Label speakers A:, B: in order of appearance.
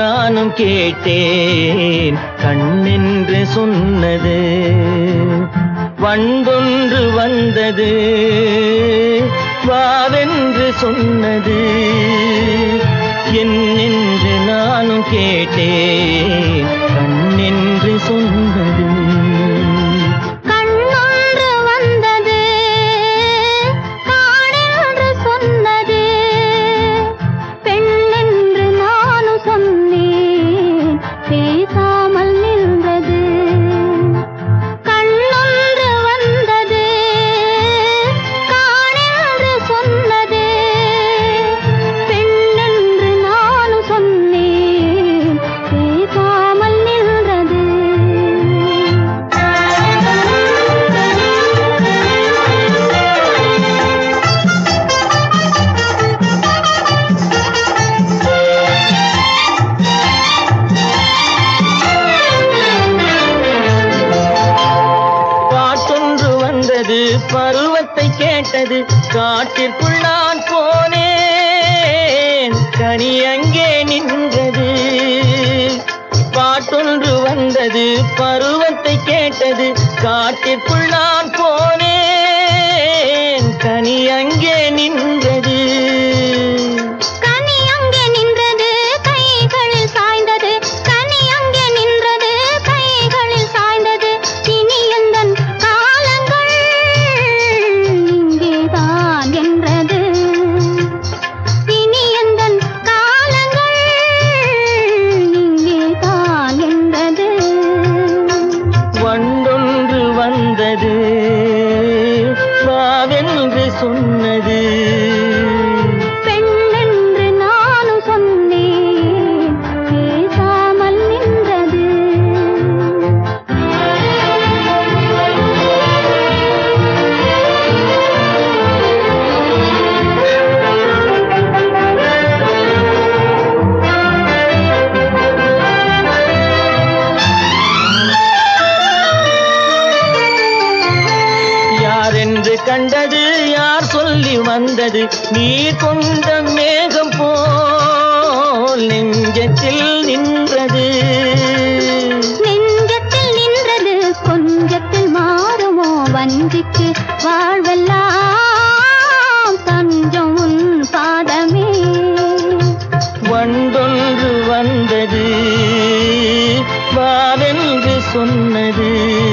A: நானும் கேட்டேன் கண்ணென்று சொன்னது வண்டொன்று வந்தது வாவென்று சொன்னது என்னென்று நானும் கேட்டேன் கண்ணென்று சொன்னது
B: கண்ணொன்று வந்தது காணென்று சொன்னது பெண்ணென்று நானும் சொன்னேன் பேசாமல் நின்றது கண்ணொன்று வந்தது காணென்று சொன்னது பெண்ணென்று நானும் சொன்னேன் பேசாமல் நின்றது
A: பாட்டொன்று வந்தது பருவத்தை கேட்டது காட்டிற்குள் நான் போனேன் கனி அங்கே நின்றது பாட்டொன்று வந்தது பருவத்தை கேட்டது காட்டிற்குள் நான் போனேன் கனி அங்கே நின்றது
B: கனி அங்கே நின்றது கைகளில் சாய்ந்தது கனி அங்கே நின்றது கைகளில் சாய்ந்தது இனி எந்தன் காலங்கள் இங்கேதான் என்றது இனி எந்தன் காலங்கள் இங்கேதான் என்றது
A: வண்டொன்று வந்தது வாவென்று சொன்னது
B: பெண்ணென்று நானும் சொன்னேன் பேசாமல் நின்றது
A: யார் என்று கண்டது யார் சொல்லி வந்தது நீர் கொண்ட மேகம் போல் நெஞ்சத்தில் நின்றது
B: நெஞ்சத்தில் நின்றது கொஞ்சத்தில் மாறுமோ வஞ்சிக்கு வாழ்வெல்லாம் தஞ்சம் உன் பாதமே
A: வண்டொன்று வந்தது வாவென்று சொன்னது